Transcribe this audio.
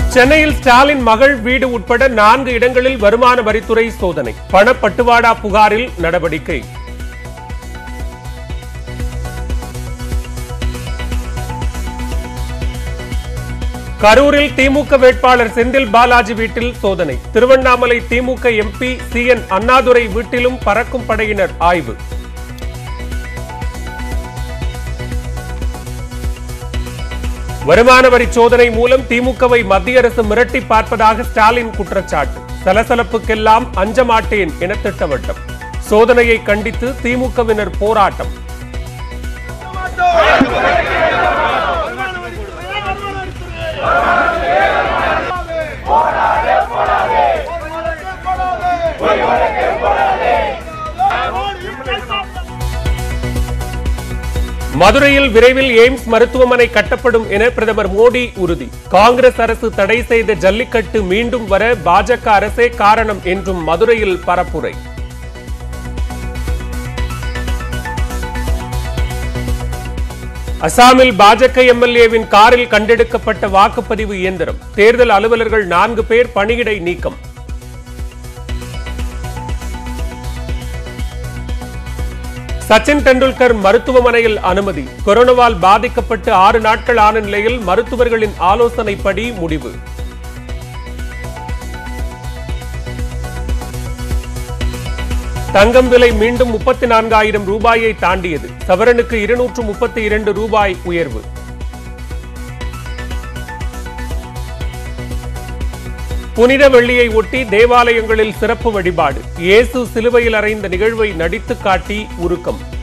சென்னையில் ஸ்டாலின் மகள் வீடு உட்பட நான்கு இடங்களில் வருமான வரித்துறை சோதனை பணப்பட்டுவாடா புகாரில் நடவடிக்கை கரூரில் திமுக வேட்பாளர் செந்தில் பாலாஜி வீட்டில் சோதனை Tiruvannamalai DMK MP C N Annadurai வீட்டிலும் பறக்கும் படையினர் ஆய்வு வருமான வரி சோதனை மூலம் திமுகவை மத்திய அரசு மிரட்டி பார்ப்பதாக ஸ்டாலின் குற்றச்சாட்டு சலசலப்புக்கெல்லாம் அஞ்ச மாட்டேன் என திட்டவட்டம் சோதனையை கண்டித்து திமுகவினர் போராட்டம் மதுரையில் விரைவில் எய்ம்ஸ் மருத்துவமனை கட்டப்படும் என பிரதமர் மோடி உறுதி காங்கிரஸ் அரசு தடை செய்த ஜல்லிக்கட்டு மீண்டும் வர பாஜக அரசே காரணம் என்றும் மதுரையில் பரப்புரை அசாமில் பாஜக எம்எல்ஏவின் காரில் கண்டெடுக்கப்பட்ட வாக்குப்பதிவு இயந்திரம் தேர்தல் அலுவலர்கள் நான்கு பேர் பணியிடை நீக்கம் சச்சின் டெண்டுல்கர் மருத்துவமனையில் அனுமதி கொரோனாவால் பாதிக்கப்பட்டு ஆறு நாட்கள் ஆன நிலையில் மருத்துவர்களின் ஆலோசனைப்படி முடிவு தங்கம் விலை மீண்டும் முப்பத்தி நான்காயிரம் ரூபாயை தாண்டியது சவரனுக்கு இருநூற்று முப்பத்தி இரண்டு ரூபாய் உயர்வு புனித வெள்ளியை ஒட்டி தேவாலயங்களில் சிறப்பு வழிபாடு இயேசு சிலுவையில் அறைந்த நிகழ்வை நடித்துக் காட்டி உருக்கம்